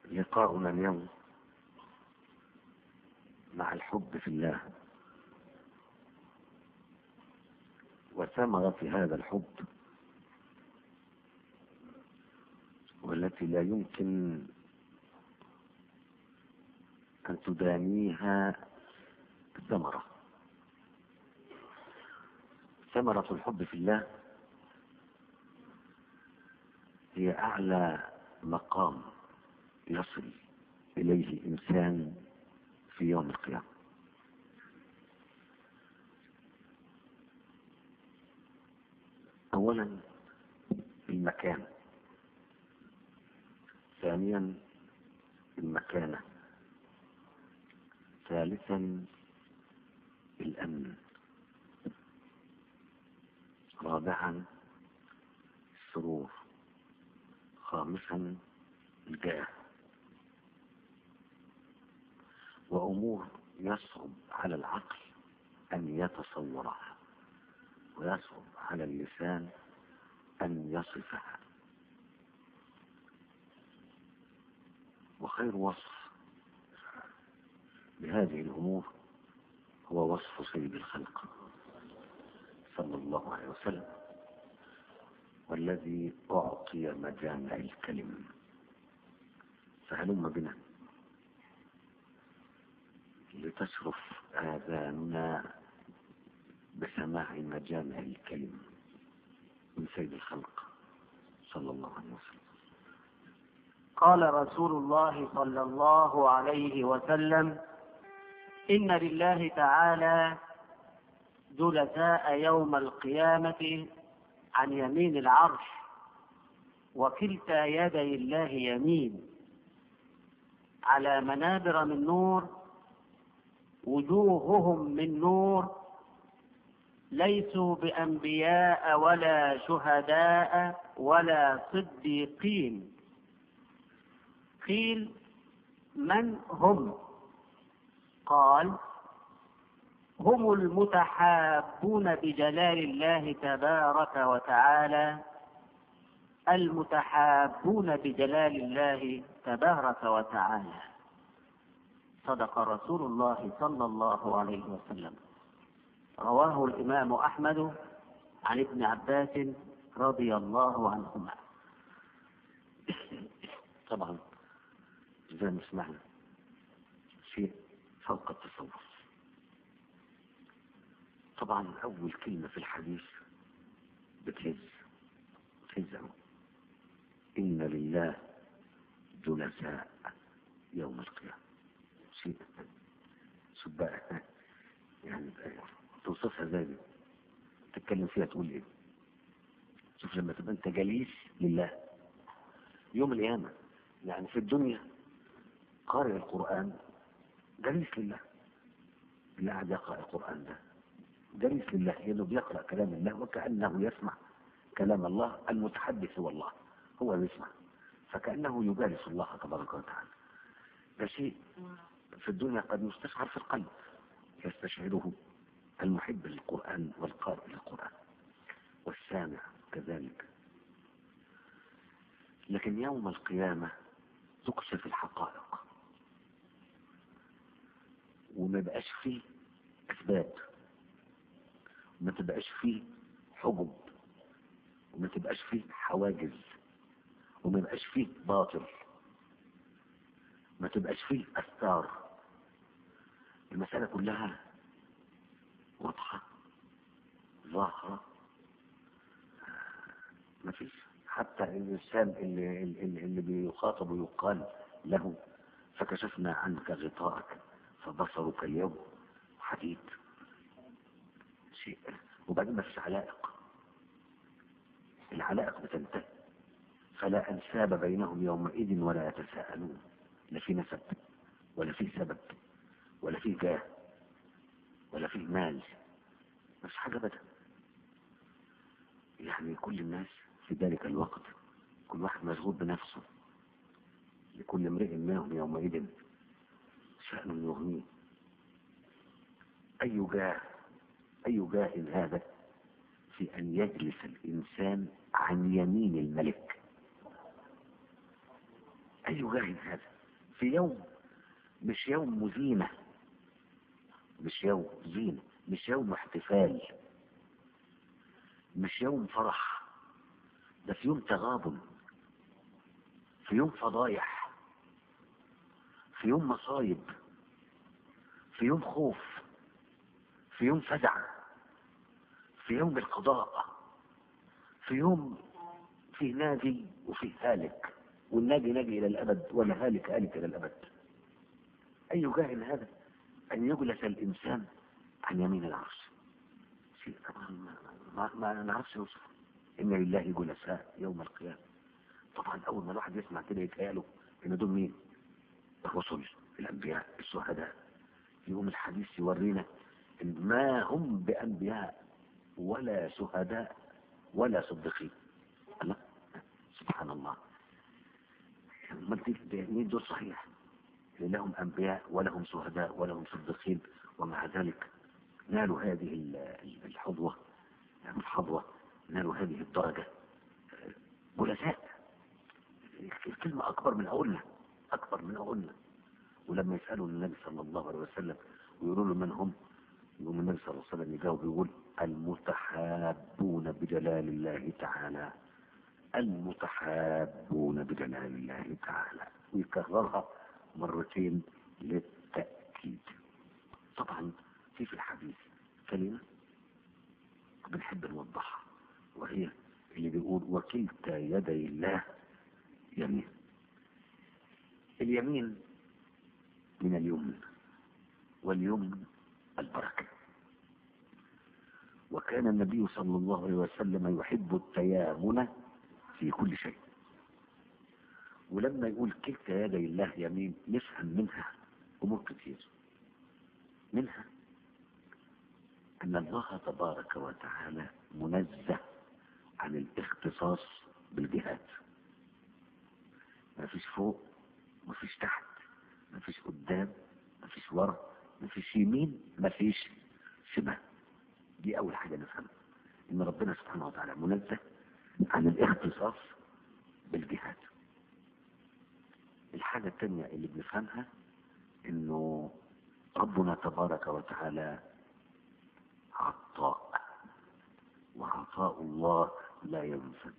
لقاؤنا اليوم مع الحب في الله وثمرة هذا الحب والتي لا يمكن أن تدانيها الثمرة ثمرة الحب في الله هي أعلى مقام يصل إليه إنسان في يوم القيامة أولا المكان ثانيا المكانة ثالثا الأمن رابعا السرور خامسا الجاه وأمور يصعب على العقل أن يتصورها ويصعب على اللسان أن يصفها وخير وصف لهذه الأمور هو وصف سيد الخلق صلى الله عليه وسلم والذي أعطي مجامع الكلم فهلم بنا لتشرف آذاننا بسماع مجامع الكلم من سيد الخلق صلى الله عليه وسلم قال رسول الله صلى الله عليه وسلم إن لله تعالى جلساء يوم القيامة عن يمين العرش وكلتا يدي الله يمين على منابر من نور وجوههم من نور ليسوا بأنبياء ولا شهداء ولا صديقين قيل من هم قال هم المتحابون بجلال الله تبارك وتعالى المتحابون بجلال الله تبارك وتعالى صدق رسول الله صلى الله عليه وسلم رواه الإمام أحمد عن ابن عباس رضي الله عنهما طبعا زي ما سمعنا شيء فوق التصور طبعا أول كلمة في الحديث بتهز بتهز أوي. إن لله جلساء يوم القيامة شيء شوف بقى يعني توصفها ازاي دي تتكلم فيها تقول ايه شوف لما تبقى انت جليس لله يوم القيامة يعني في الدنيا قارئ القرآن جليس لله اللي قاعد يقرأ القرآن ده جليس لله لأنه بيقرأ كلام الله وكأنه يسمع كلام الله المتحدث هو الله هو يسمع فكأنه يجالس الله تبارك وتعالى ده شيء في الدنيا قد يستشعر في القلب يستشعره المحب للقرآن والقارئ للقرآن والسامع كذلك لكن يوم القيامة تكشف الحقائق وما بقاش فيه أسباب وما تبقاش فيه حجب وما تبقاش فيه حواجز وما يبقاش فيه باطل ما تبقاش فيه أستار المسألة كلها واضحة ظاهرة ما فيش حتى الإنسان اللي, اللي, اللي بيخاطب ويقال له فكشفنا عنك غطاءك فبصرك اليوم حديد شيء وبعدين ما فيش علائق العلائق بتنتهي فلا أنساب بينهم يومئذ ولا يتساءلون لا في نسب ولا في سبب ولا في جاه ولا في مال مش حاجة أبدا يعني كل الناس في ذلك الوقت كل واحد مشغول بنفسه لكل امرئ منهم يومئذ شأن يغنيه أي جاه أي جاه هذا في أن يجلس الإنسان عن يمين الملك أي جاه هذا في يوم مش يوم زينة مش يوم زينة مش يوم احتفال مش يوم فرح ده في يوم تغابن في يوم فضايح في يوم مصايب في يوم خوف في يوم فزع في يوم القضاء في يوم فيه ناجي وفيه هالك والناجي ناجي إلى الأبد والهالك هالك إلى الأبد أي جاهل هذا أن يجلس الإنسان عن يمين العرش شيء طبعا ما, ما, ما نعرفش نوصفه إن لله جلساء يوم القيامة طبعا أول ما الواحد يسمع كده يتهيأله إن دول مين؟ الرسل الأنبياء الشهداء يوم الحديث يورينا إن ما هم بأنبياء ولا شهداء ولا صديقين الله سبحان الله ما مين دول صحيح لهم أنبياء ولهم شهداء ولهم صديقين ومع ذلك نالوا هذه الحظوة الحظوة نالوا هذه الدرجة جلساء الكلمة أكبر من عقولنا أكبر من عقولنا ولما يسألوا النبي صلى الله عليه وسلم ويقولوا له من هم يقوم النبي صلى الله عليه وسلم يجاوب يقول المتحابون بجلال الله تعالى المتحابون بجلال الله تعالى ويكررها مرتين للتأكيد طبعا في في الحديث كلمة بنحب نوضحها وهي اللي بيقول وكلتا يدي الله يمين اليمين من اليمن واليمن البركة وكان النبي صلى الله عليه وسلم يحب التيامن في كل شيء ولما يقول كلتا يدي الله يمين نفهم منها أمور كتير منها أن الله تبارك وتعالى منزه عن الاختصاص بالجهات ما فيش فوق ما فيش تحت ما فيش قدام ما فيش ورا ما فيش يمين ما فيش شمال دي أول حاجة نفهمها إن ربنا سبحانه وتعالى منزه عن الاختصاص بالجهات الحاجة الثانية اللي بنفهمها إنه ربنا تبارك وتعالى عطاء وعطاء الله لا ينفد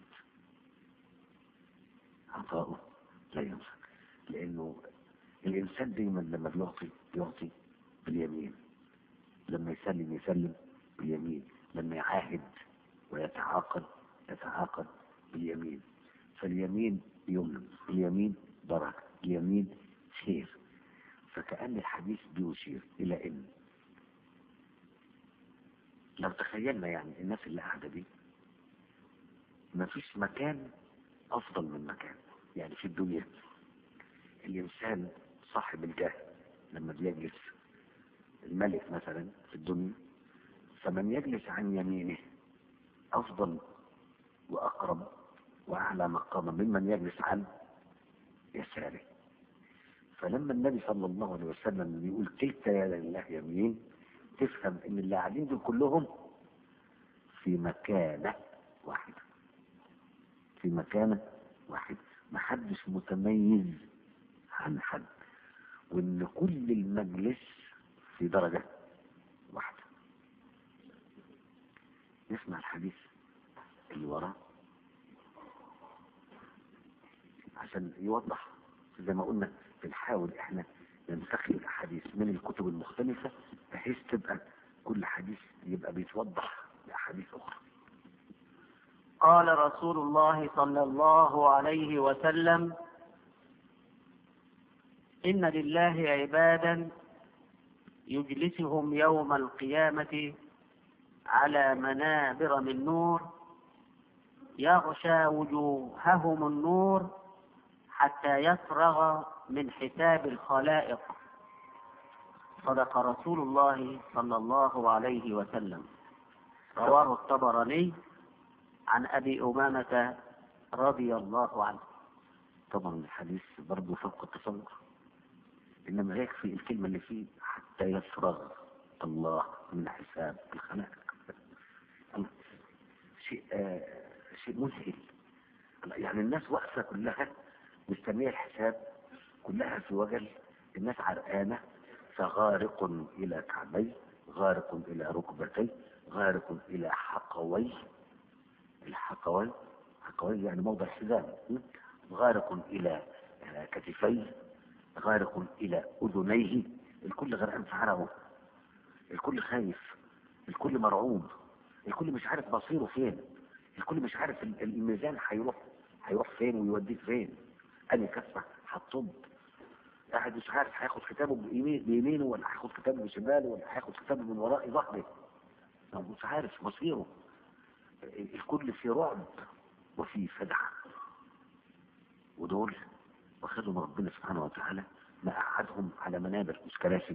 عطاؤه لا ينفد لأنه الإنسان دايما لما بيعطي يعطي باليمين لما يسلم يسلم باليمين لما يعاهد ويتعاقد يتعاقد باليمين فاليمين يمن اليمين بركة اليمين خير فكأن الحديث بيشير إلى إن لو تخيلنا يعني الناس اللي قاعدة دي ما فيش مكان أفضل من مكان يعني في الدنيا الإنسان صاحب الجاه لما بيجلس الملك مثلا في الدنيا فمن يجلس عن يمينه أفضل وأقرب وأعلى مقاما ممن يجلس عن يساره فلما النبي صلى الله عليه وسلم بيقول كلتا يا الله يمين تفهم ان اللي قاعدين دول كلهم في مكانة واحدة في مكانة واحدة محدش متميز عن حد وان كل المجلس في درجة واحدة نسمع الحديث اللي وراه عشان يوضح زي ما قلنا بنحاول احنا ننتقي الاحاديث من الكتب المختلفة بحيث تبقى كل حديث يبقى بيتوضح باحاديث اخرى قال رسول الله صلى الله عليه وسلم إن لله عبادا يجلسهم يوم القيامة على منابر من نور يغشى وجوههم النور حتى يفرغ من حساب الخلائق صدق رسول الله صلى الله عليه وسلم رواه الطبراني عن أبي أمامة رضي الله عنه طبعا الحديث برضه فوق التصور انما يكفي الكلمة اللي فيه حتى يفرغ الله من حساب الخلائق شيء آه شيء مذهل يعني الناس واقفة كلها مستنية الحساب كلها في وجل الناس عرقانة فغارق إلى كعبيه غارق إلى ركبتيه غارق إلى حقويه الحقوي حقوي يعني موضع الحزام غارق إلى آه، كتفيه غارق إلى أذنيه الكل غرقان في عرقه الكل خايف الكل مرعوب الكل مش عارف مصيره فين الكل مش عارف ال- الميزان هيروح هيروح فين ويوديك فين أني كفة هتطب قاعد مش عارف هياخد كتابه بيمين- بيمينه ولا هياخد كتابه بشماله ولا هياخد كتابه من وراء ظهره هو مش عارف مصيره الكل في رعب وفي فزع ودول واخدهم ربنا سبحانه وتعالى ما قعدهم على منابر مش كراسي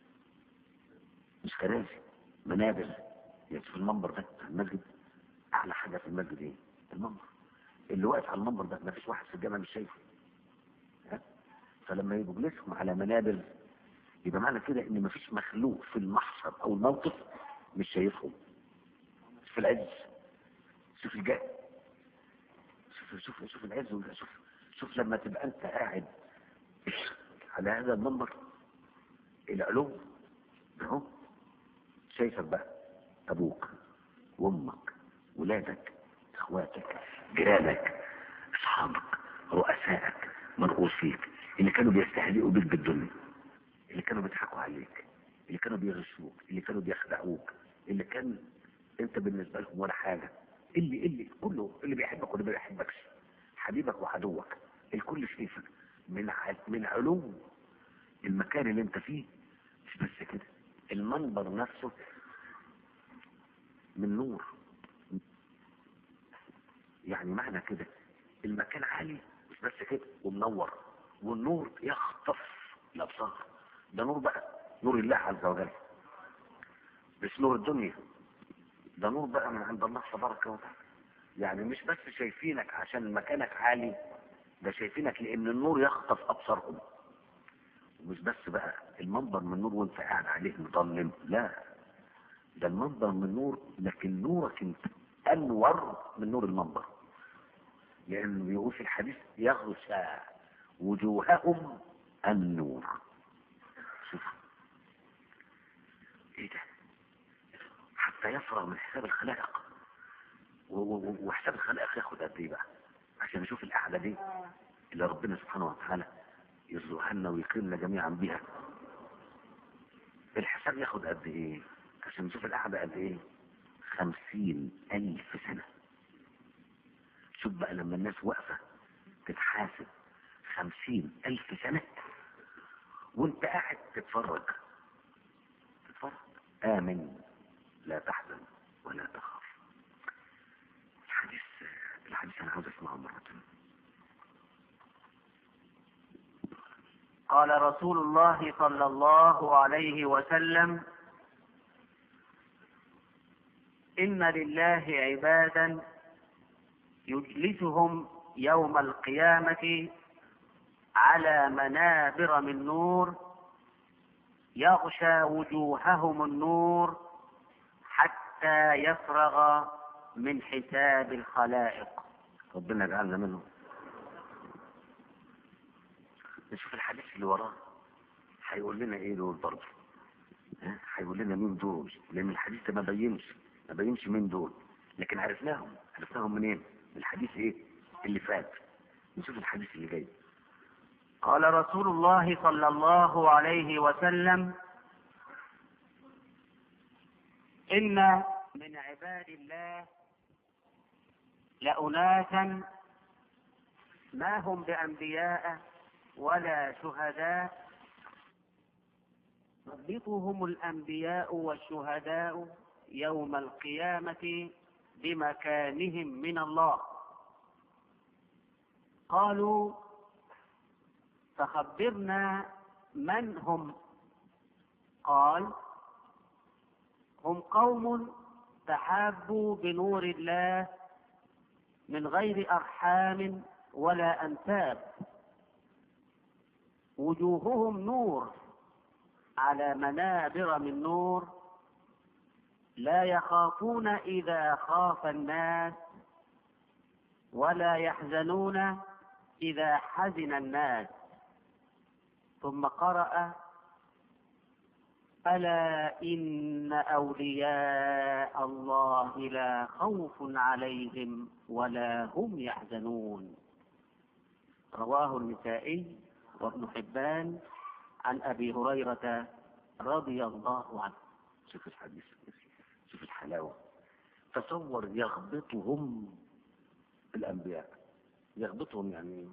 مش كراسي منابر يعني في المنبر ده بتاع المسجد اعلى حاجه في المسجد ايه؟ المنبر اللي واقف على المنبر ده ما فيش واحد في الجامعه مش شايفه ها؟ فلما يبقوا جلسهم على منابر يبقى معنى كده ان ما فيش مخلوق في المحشر او الموقف مش شايفهم في العز شوف الجهل شوف شوف شوف العز والجهل. شوف شوف لما تبقى انت قاعد على هذا المنبر العلو اهو شايفك بقى ابوك وامك ولادك اخواتك جيرانك اصحابك رؤسائك مرؤوسيك اللي كانوا بيستهزئوا بيك بالدنيا اللي كانوا بيضحكوا عليك اللي كانوا بيغشوك اللي كانوا بيخدعوك اللي كان انت بالنسبه لهم ولا حاجه اللي اللي كله اللي بيحبك واللي ما بيحبكش حبيبك وعدوك الكل شايفك من ع- من علو المكان اللي انت فيه مش بس كده المنبر نفسه من نور يعني معنى كده المكان عالي مش بس كده ومنور والنور يخطف الابصار ده نور بقى نور الله عز وجل مش نور الدنيا ده نور بقى من عند الله تبارك وتعالى يعني مش بس شايفينك عشان مكانك عالي ده شايفينك لان النور يخطف ابصارهم ومش بس بقى المنبر من نور وانت قاعد عليه مظلم لا ده المنبر من نور لكن نورك انت انور من نور المنبر لان بيقول في الحديث يغشى وجوههم النور شوف ايه ده حتى يفرغ من حساب الخلائق و- و- وحساب الخلائق ياخد قد ايه بقى عشان نشوف القعده دي اللي ربنا سبحانه وتعالى يرزقها لنا ويكرمنا جميعا بها الحساب ياخد قد ايه عشان نشوف القعده قد ايه خمسين الف سنه شوف بقى لما الناس واقفه تتحاسب خمسين الف سنه وانت قاعد تتفرج تتفرج امن لا تحزن ولا تخاف الحديث الحديث انا عاوز اسمعه مرة تانية. قال رسول الله صلى الله عليه وسلم إن لله عبادا يجلسهم يوم القيامة على منابر من نور يغشى وجوههم النور حتى يفرغ من حساب الخلائق ربنا يجعلنا منهم نشوف الحديث اللي وراه هيقول لنا ايه دول برضه ها؟ هيقول لنا مين دول لان الحديث ده ما بينش ما بينش مين دول لكن عرفناهم عرفناهم منين من الحديث ايه اللي فات نشوف الحديث اللي جاي قال رسول الله صلى الله عليه وسلم إن من عباد الله لأناسا ما هم بأنبياء ولا شهداء يربطهم الأنبياء والشهداء يوم القيامة بمكانهم من الله قالوا فخبرنا من هم قال هم قوم تحابوا بنور الله من غير ارحام ولا انساب وجوههم نور على منابر من نور لا يخافون اذا خاف الناس ولا يحزنون اذا حزن الناس ثم قرأ ألا إن أولياء الله لا خوف عليهم ولا هم يحزنون رواه النسائي وابن حبان عن أبي هريرة رضي الله عنه شوف الحديث شوف الحلاوة تصور يغبطهم الأنبياء يغبطهم يعني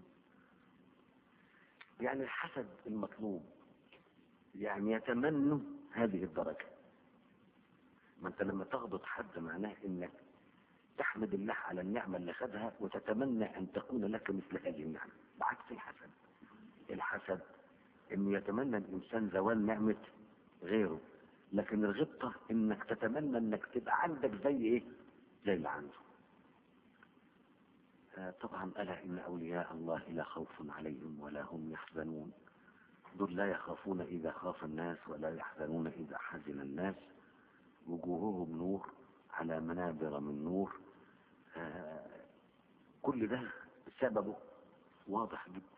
يعني الحسد المطلوب يعني يتمنوا هذه الدرجة ما انت لما تغبط حد معناه انك تحمد الله على النعمة اللي خدها وتتمنى ان تكون لك مثل هذه النعمة بعكس الحسد الحسد انه يتمنى الانسان زوال نعمة غيره لكن الغبطة انك تتمنى انك تبقى عندك زي ايه زي اللي عنده آه طبعا الا ان اولياء الله لا خوف عليهم ولا هم يحزنون دول لا يخافون اذا خاف الناس ولا يحزنون اذا حزن الناس وجوههم نور على منابر من نور آه كل ده سببه واضح جدا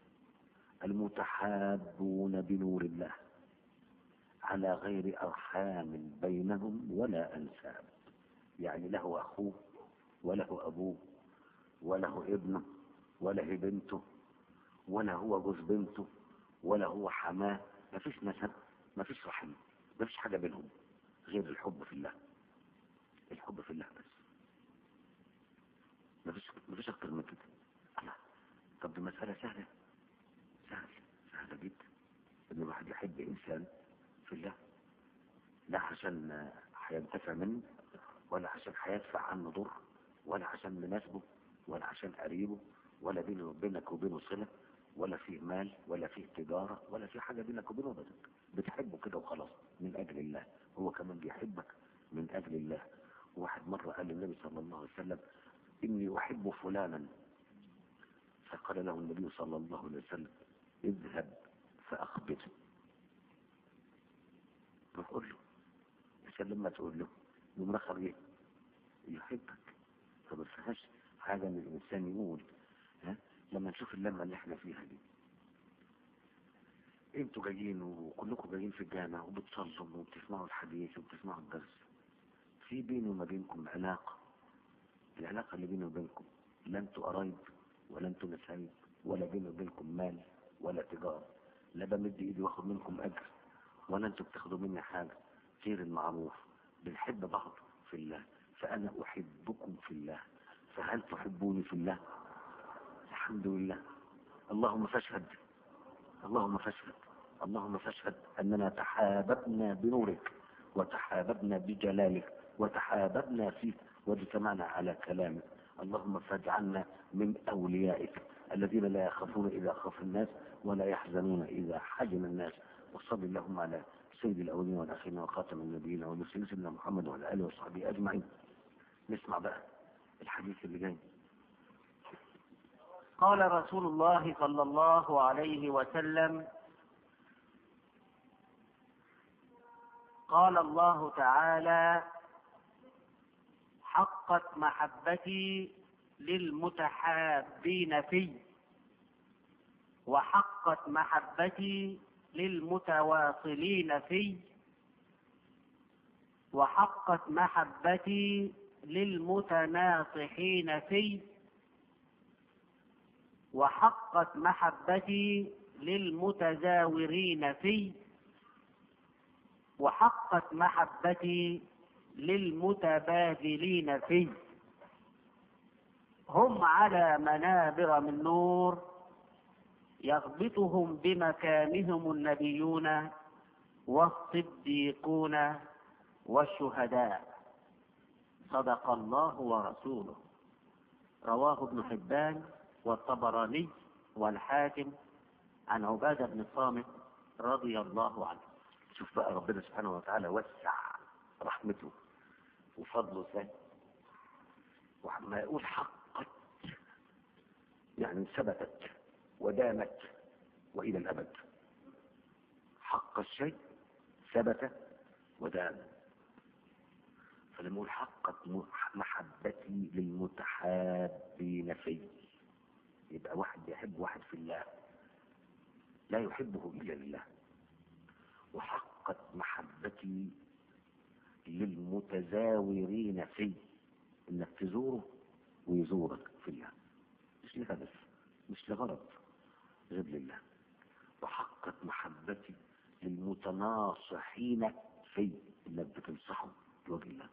المتحابون بنور الله على غير أرحام بينهم ولا أنساب يعني له أخوه وله أبوه وله ابنه وله بنته ولا هو جوز بنته ولا هو حماه ما فيش نسب ما فيش رحم ما فيش حاجة بينهم غير الحب في الله الحب في الله بس ما فيش ما فيش أكتر من كده الله طب دي مسألة سهلة سهل سهلة جدا إن الواحد يحب إنسان في الله لا عشان هينتفع منه ولا عشان هيدفع عنه ضر ولا عشان مناسبه ولا عشان قريبه ولا بينه وبينك وبينه صلة ولا فيه مال ولا فيه تجارة ولا فيه حاجة بينك وبينه بدك بتحبه كده وخلاص من أجل الله هو كمان بيحبك من أجل الله واحد مرة قال للنبي صلى الله عليه وسلم إني أحب فلانا فقال له النبي صلى الله عليه وسلم اذهب فأخبره بقول له عشان لما تقول له يوم رخر ايه يحبك فما فيهاش حاجه ان الانسان يقول ها لما نشوف اللمه اللي احنا فيها دي انتوا جايين وكلكم جايين في الجامع وبتصلوا وبتسمعوا الحديث وبتسمعوا الدرس في بيني وما بينكم علاقه العلاقه اللي بيني وبينكم لا انتوا قرايب ولا انتوا نسايب ولا بيني وبينكم مال ولا تجاره لا بمد ايدي واخد منكم اجر ولا انتوا بتاخدوا مني حاجة غير المعروف بنحب بعض في الله فأنا أحبكم في الله فهل تحبوني في الله الحمد لله اللهم فاشهد اللهم فاشهد اللهم فاشهد أننا تحاببنا بنورك وتحاببنا بجلالك وتحاببنا فيك واجتمعنا على كلامك اللهم فاجعلنا من أوليائك الذين لا يخافون إذا خاف الناس ولا يحزنون إذا حزن الناس وصلي اللهم على سيد الأولين والآخرين وخاتم النبيين والمسلمين سيدنا محمد وعلى آله وصحبه أجمعين نسمع بقى الحديث اللي جاي قال رسول الله صلى الله عليه وسلم قال الله تعالى حقت محبتي للمتحابين في وحقت محبتي للمتواصلين في وحقت محبتي للمتناصحين في وحقت محبتي للمتزاورين في وحقت محبتي للمتبادلين في هم على منابر من نور يغبطهم بمكانهم النبيون والصديقون والشهداء صدق الله ورسوله رواه ابن حبان والطبراني والحاكم عن عبادة بن الصامت رضي الله عنه شوف بقى ربنا سبحانه وتعالى وسع رحمته وفضله ازاي وما يقول حقت يعني ثبتت ودامت والى الابد حق الشيء ثبت ودام فلما يقول حقت محبتي للمتحابين في يبقى واحد يحب واحد في الله لا يحبه إلا لله وحقت محبتي للمتزاورين فيه انك تزوره ويزورك في الله مش لهدف مش لغرض غير لله وحقت محبتي للمتناصحين في انك بتنصحه لوجه الله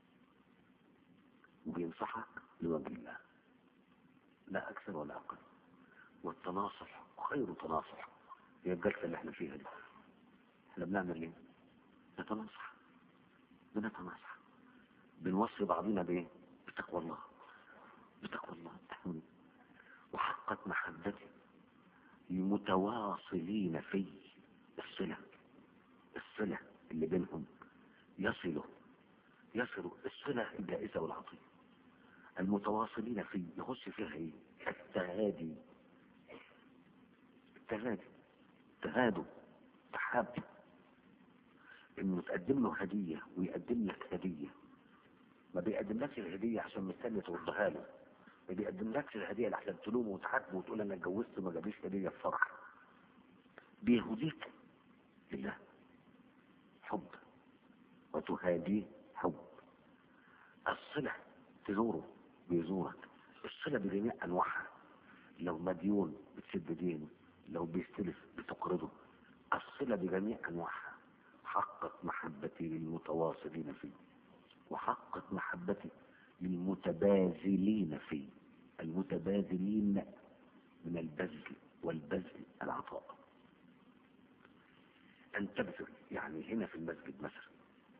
وبينصحك لوجه الله لا اكثر ولا اقل والتناصح خير تناصح هي الجلسه اللي احنا فيها دي احنا بنعمل ايه نتناصح بنتناصح بنوصي بعضنا بايه بتقوى الله بتقوى الله وحقت محبتي المتواصلين في الصلة الصلة اللي بينهم يصلوا يصلوا الصلة الجائزة والعطية المتواصلين في يخش فيها ايه التهادي التهادي تهادوا تحاب انه تقدم له هدية ويقدم لك هدية ما بيقدملكش الهدية عشان مستني تردها له ما بيقدملكش الهدية عشان تلومه وتعاتبه وتقول انا اتجوزت وما جابليش هدية في فرح بيهديك لله حب وتهاديه حب الصلة تزوره بيزورك الصلة بجميع انواعها لو مديون بتسد دينه لو بيستلف بتقرضه الصلة بجميع انواعها حقت محبتي للمتواصلين فيه وحقت محبتي للمتباذلين فيه المتباذلين من البذل والبذل العطاء أن تبذل يعني هنا في المسجد مثلا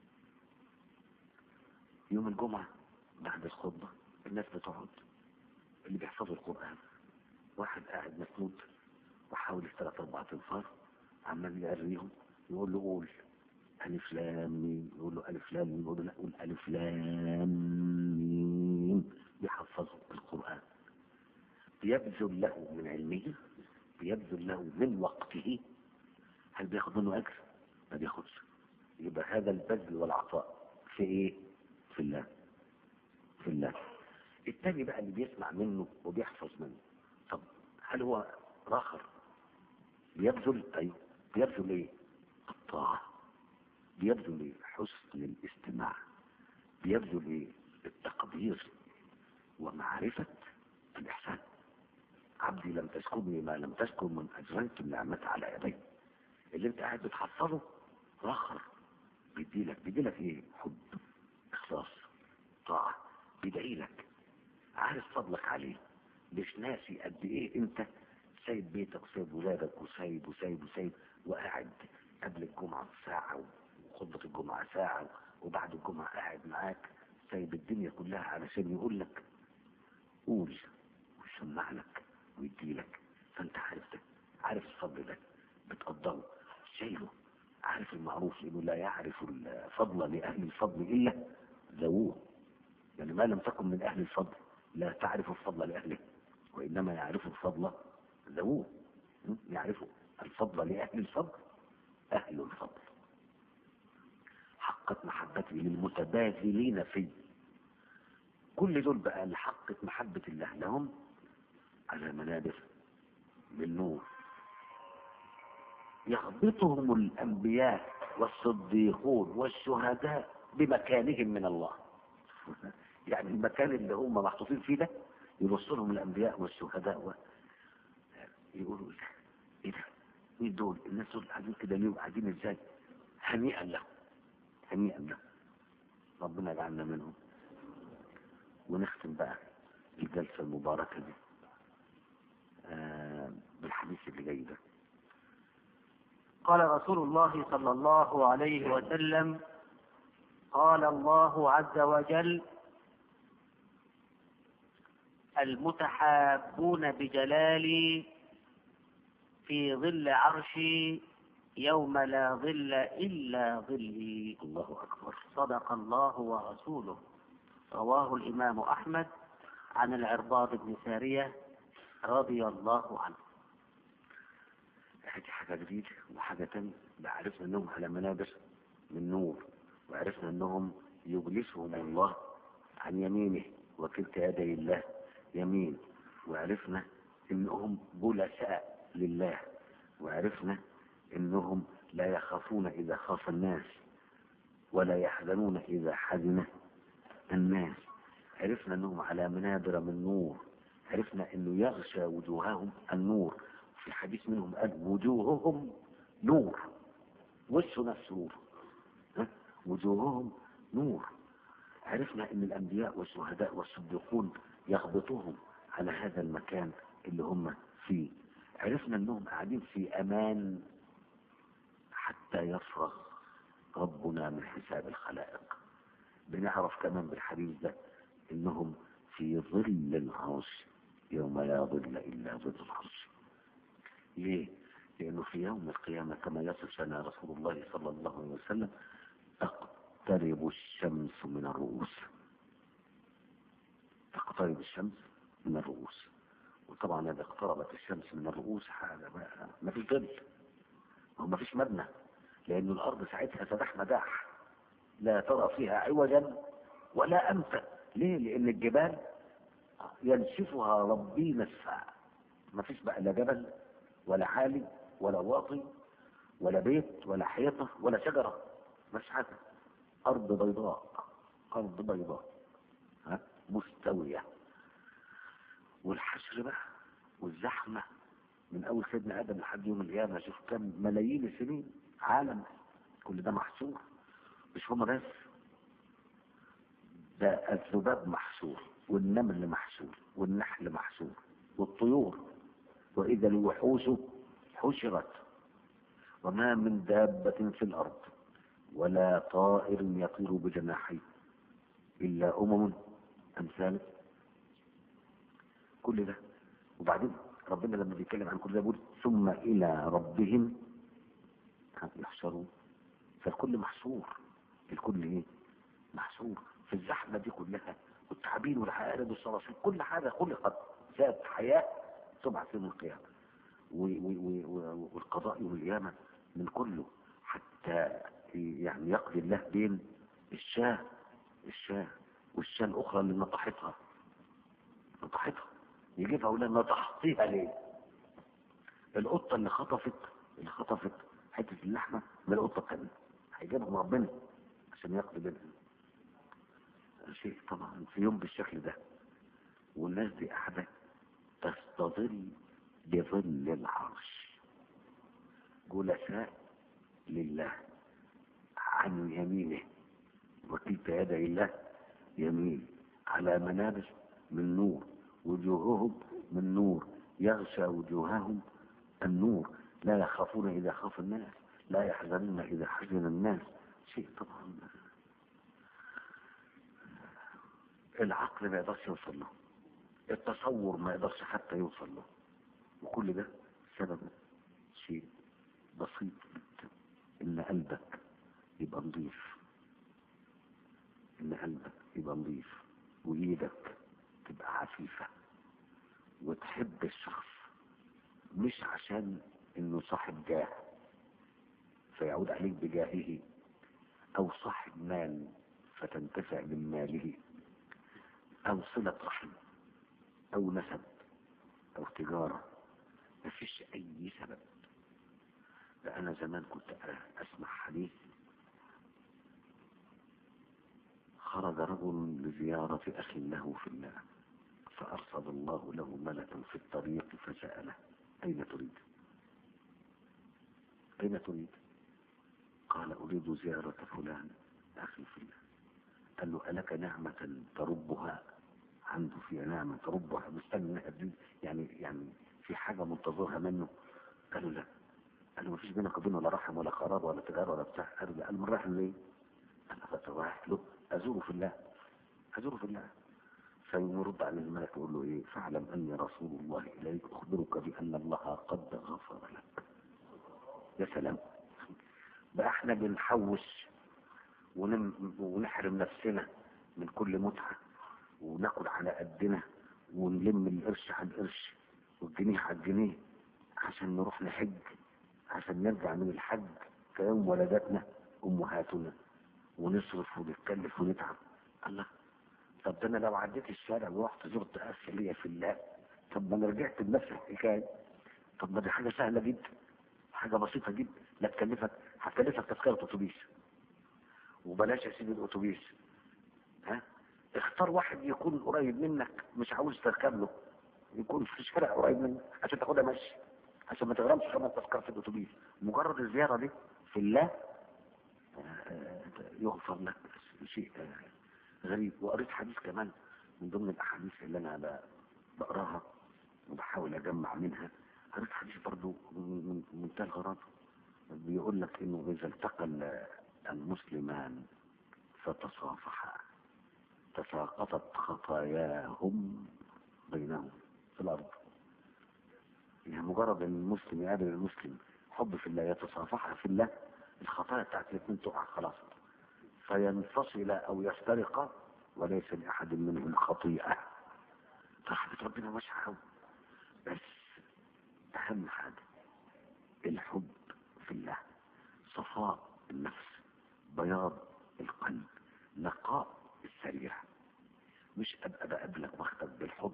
يوم الجمعة بعد الخطبة الناس بتقعد اللي بيحفظوا القرآن واحد قاعد مسنود وحاول ثلاث أربع تنفار عمال يقريهم يقول له قول ألف لام ميم يقول له ألف لام ميم يقول له لا قول ألف لام ميم يحفظه القرآن بيبذل له من علمه بيبذل له من وقته هل بياخد منه أجر؟ ما بياخدش يبقى هذا البذل والعطاء في إيه؟ في الله في الله التاني بقى اللي بيسمع منه وبيحفظ منه طب هل هو راخر بيبذل أيوه بيبذل إيه؟ الطاعة بيبذل إيه؟ حسن الاستماع بيبذل إيه؟ التقدير ومعرفة الإحسان عبدي لم تشكرني ما لم تشكر من أجريت النعمة على يدي اللي انت قاعد بتحصله راخر بيديلك بيديلك ايه حب اخلاص طاعة بيدعي لك عارف فضلك عليه مش ناسي قد ايه انت سايب بيتك وسايب ولادك وسايب وسايب وسايب وقاعد قبل الجمعة بساعة وخطبة الجمعة ساعة وبعد الجمعة قاعد معاك سايب الدنيا كلها علشان يقول لك قول ويسمع لك ويديلك فانت عارف ده عارف الفضل ده بتقدره شايله عارف المعروف لانه لا يعرف الفضل لاهل الفضل الا ذووه يعني ما لم تكن من اهل الفضل لا تعرف الفضل لاهله وانما يعرف الفضل ذووه يعرف الفضل لاهل الفضل اهل الفضل حقت محبتي للمتباذلين فيه كل دول بقى اللي حقت محبة الله لهم على منابر من نور يغبطهم الأنبياء والصديقون والشهداء بمكانهم من الله يعني المكان اللي هم محطوطين فيه ده يبصلهم الأنبياء والشهداء و... يقولوا ايه ده مين دول الناس دول قاعدين كده ليه وقاعدين ازاي هنيئا لهم هنيئا لهم ربنا يجعلنا منهم ونختم بقى الجلسة المباركة دي آه بالحديث اللي جاي ده قال رسول الله صلى الله عليه وسلم قال الله عز وجل المتحابون بجلالي في ظل عرشي يوم لا ظل إلا ظلي الله أكبر صدق الله ورسوله رواه الإمام أحمد عن العرباض بن سارية رضي الله عنه دي حاجة جديدة وحاجة تانية عرفنا انهم على منابر من نور وعرفنا انهم يجلسهم الله عن يمينه وكلتا يدي الله يمين وعرفنا انهم بلساء لله وعرفنا انهم لا يخافون اذا خاف الناس ولا يحزنون اذا حزن الناس عرفنا انهم على منابر من نور عرفنا انه يغشى وجوههم النور في حديث منهم قال وجوههم نور وشه نفسه نور ها؟ وجوههم نور عرفنا ان الانبياء والشهداء والصديقون يغبطوهم على هذا المكان اللي هم فيه عرفنا انهم قاعدين في امان حتى يفرغ ربنا من حساب الخلائق بنعرف كمان بالحديث ده انهم في ظل العرش يوم لا ظل الا ظل العرش ليه لانه في يوم القيامه كما يصف لنا رسول الله صلى الله عليه وسلم تقترب الشمس من الرؤوس تقترب الشمس من الرؤوس وطبعا اذا اقتربت الشمس من الرؤوس حاجه بقى ما فيش ظل وما فيش مبنى لان الارض ساعتها سداح مداح لا ترى فيها عوجا ولا امتا ليه لان الجبال ينشفها ربي نسفا ما فيش بقى لا جبل ولا عالي ولا واطي ولا بيت ولا حيطه ولا شجره مش حاجه ارض بيضاء ارض بيضاء ها مستويه والحشر بقى والزحمه من اول سيدنا ادم لحد يوم القيامه شوف كم ملايين السنين عالم كل ده محصور مش هما بس ده الذباب محصور والنمل محصور والنحل محصور والطيور واذا الوحوش حشرت وما من دابة في الارض ولا طائر يطير بجناحيه الا امم امثال كل ده وبعدين ربنا لما بيتكلم عن كل ده بيقول ثم الى ربهم يحشرون فالكل محصور الكل ايه محصور في الزحمه دي كلها والتعابين والعقارب والصراصير كل حاجه خلقت ذات حياه تبعث يوم القيامه و- و- و- والقضاء يوم القيامه من كله حتى يعني يقضي الله بين الشاه الشاه والشاه الاخرى اللي نطحتها نطحتها يجيبها ولا نطحتيها ليه القطه اللي خطفت اللي خطفت حته اللحمه من القطه الثانيه هيجيبهم ربنا عشان يقضي بينهم شيء طبعا في يوم بالشكل ده والناس دي قاعده تستظل بظل العرش جلساء لله عن يمينه وكلتا يدي الله يمين على منابر من نور وجوههم من نور يغشى وجوههم النور لا يخافون إذا خاف الناس لا يحزنون إذا حزن الناس شيء طبعا العقل ما يقدرش يوصل له التصور ما يقدرش حتى يوصل له وكل ده سبب شيء بسيط جدا ان قلبك يبقى نظيف ان قلبك يبقى نظيف وايدك تبقى عفيفة وتحب الشخص مش عشان انه صاحب جاه فيعود عليك بجاهه او صاحب مال فتنتفع من ماله او صلة رحم او نسب او تجارة مفيش اي سبب ده انا زمان كنت اسمع حديث خرج رجل لزيارة أخ له في الله فأرسل الله له ملكا في الطريق فسأله أين تريد أين تريد قال أريد زيارة فلان أخي في الله قال له ألك نعمة تربها عنده فيها نعمة تربها مستني انها تزيد يعني يعني في حاجة منتظرها منه قالوا لا قالوا مفيش بينك وبينه ولا رحم ولا قرابة ولا تجارة ولا بتاع قالوا لا قال من رحم ليه؟ قال فتوحت له أزوره في الله أزوره في الله فيرد على الملك يقول له إيه فاعلم أني رسول الله إليك أخبرك بأن الله قد غفر لك يا سلام بقى احنا بنحوش ونم ونحرم نفسنا من كل متعة وناكل على قدنا ونلم القرش على القرش والجنيه على الجنيه عشان نروح نحج عشان نرجع من الحج كيوم ولدتنا أمهاتنا ونصرف ونتكلف ونتعب الله طب ده انا لو عديت الشارع ورحت زرت اخ ليا في الله طب ما انا رجعت بنفس الحكايه طب ما دي حاجه سهله جدا حاجة بسيطة جدا لا تكلفك هتكلفك تذكرة اتوبيس وبلاش يا سيدي الاتوبيس ها اختار واحد يكون قريب منك مش عاوز تركب له يكون في الشارع قريب منك عشان تاخدها مشي عشان ما تغرمش كمان تذكرة الاتوبيس مجرد الزيارة دي في الله آه، يغفر لك شيء آه، غريب وقريت حديث كمان من ضمن الاحاديث اللي انا ب- بقراها وبحاول اجمع منها قريت حديث برضو من من منتهى الغرابة بيقول لك انه اذا التقى ال- المسلمان فتصافحا تساقطت خطاياهم بينهم في الارض يعني مجرد ان المسلم يقابل المسلم حب في الله يتصافحا في الله الخطايا بتاعت الاثنين تقع خلاص فينفصل او يفترقا وليس لاحد منهم خطيئه رحمة ربنا واسعة أوي. بس اهم حاجه الحب في الله صفاء النفس بياض القلب نقاء السريرة مش ابقى بقابلك واخدك بالحب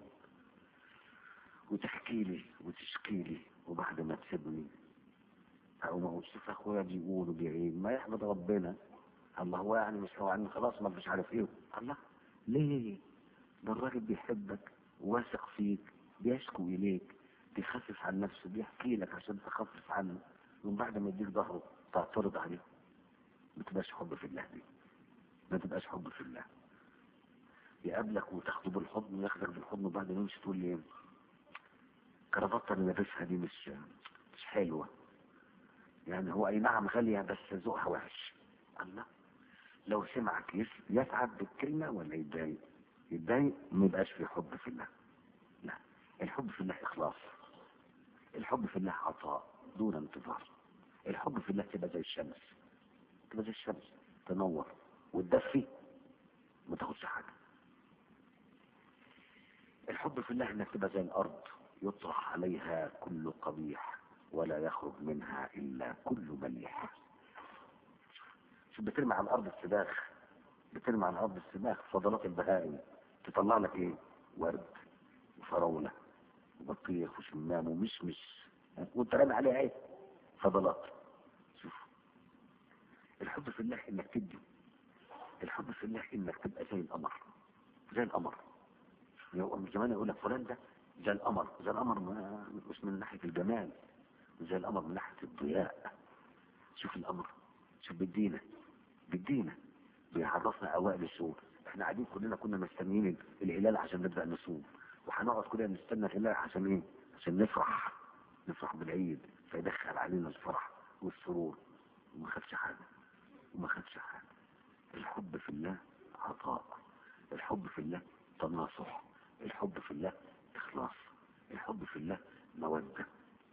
وتحكي لي وتشكي لي وبعد ما تسيبني او ما هو شوف اخويا بيقولوا بيعيد ما يحمد ربنا الله هو يعني مش هو يعني خلاص ما مش عارف ايه الله ليه ده الراجل بيحبك واثق فيك بيشكو اليك بيخفف عن نفسه بيحكي لك عشان تخفف عنه ومن بعد ما يديك ظهره تعترض عليه ما تبقاش حب في الله دي ما تبقاش حب في الله يقابلك وتاخده بالحضن وياخدك بالحضن وبعد ما يمشي تقول لي كرافته اللي لابسها دي مش مش حلوه يعني هو اي نعم غاليه بس ذوقها وحش الله لو سمعك يس- يسعد بالكلمه ولا يتضايق يتضايق ما يبقاش في حب في الله لا الحب في الله اخلاص الحب في الله عطاء دون انتظار الحب في الله تبقى زي الشمس تبقى زي الشمس تنور وتدفي ما تاخدش حاجه الحب في الله انك تبقى زي الارض يطرح عليها كل قبيح ولا يخرج منها الا كل مليح شوف بترمي على الارض السباخ بترمي على الارض السباخ فضلات البهائم تطلع لك ايه ورد وفراوله وبطيخ وشمام ومشمش وانت رامي عليها ايه فضلات شوف الحب في الله انك تدي الحب في الله انك تبقى زي القمر زي القمر يو- من زمان يقول لك فلان ده زي القمر زي القمر ما- مش من ناحيه الجمال زي القمر من ناحيه الضياء شوف القمر شوف بيدينا بيدينا بيعرفنا اوائل الشهور احنا قاعدين كلنا كنا مستنيين الهلال عشان نبدا نصوم وهنقعد كلنا نستنى الهلال عشان ايه عشان نفرح نفرح بالعيد فيدخل علينا الفرح والسرور وما خدش حاجه وما خدش حاجه الحب في الله عطاء الحب في الله تناصح الحب في الله إخلاص الحب في الله مودة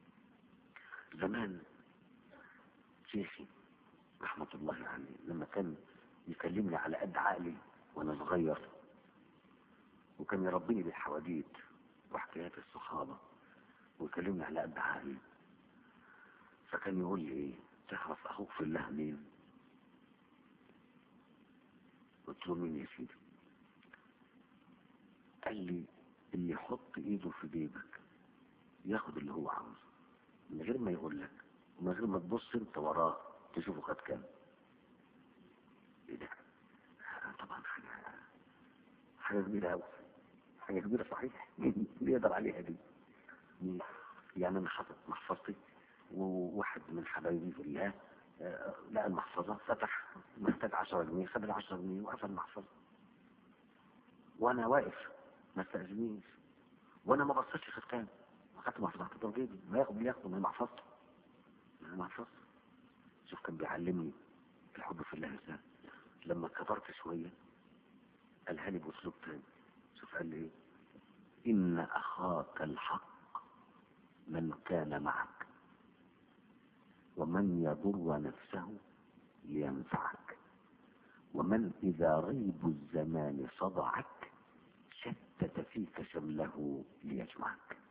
زمان شيخي رحمة الله عليه لما كان يكلمني على قد عقلي وأنا صغير وكان يربيني بالحواديت وحكايات الصحابة ويكلمني على قد عقلي فكان يقول لي ايه تعرف اخوك في الله مين قلت له مين يا سيدي قال لي اللي يحط ايده في جيبك ياخد اللي هو عاوزه من غير ما يقول لك ومن غير ما تبص انت وراه تشوفه خد كام ايه ده آه، طبعا حاجه حاجه كبيره قوي حاجه كبيره صحيح مين يقدر عليها دي مين؟ يعني انا حاطط محفظتي وواحد من حبايبي في الله آه، لقى المحفظه فتح محتاج 10 جنيه خد ال 10 جنيه وقفل المحفظه وانا واقف ما استاذنيش وانا ما بصيتش خد كام اخدت محفظه حطيتها في جيبي ما ياخد ياخد من محفظته من محفظته شوف كان بيعلمني الحب في الله ازاي لما كبرت شويه قالها لي باسلوب تاني شوف قال لي ايه ان اخاك الحق من كان معك ومن يضر نفسه لينفعك ومن إذا ريب الزمان صدعك شتت فيك شمله ليجمعك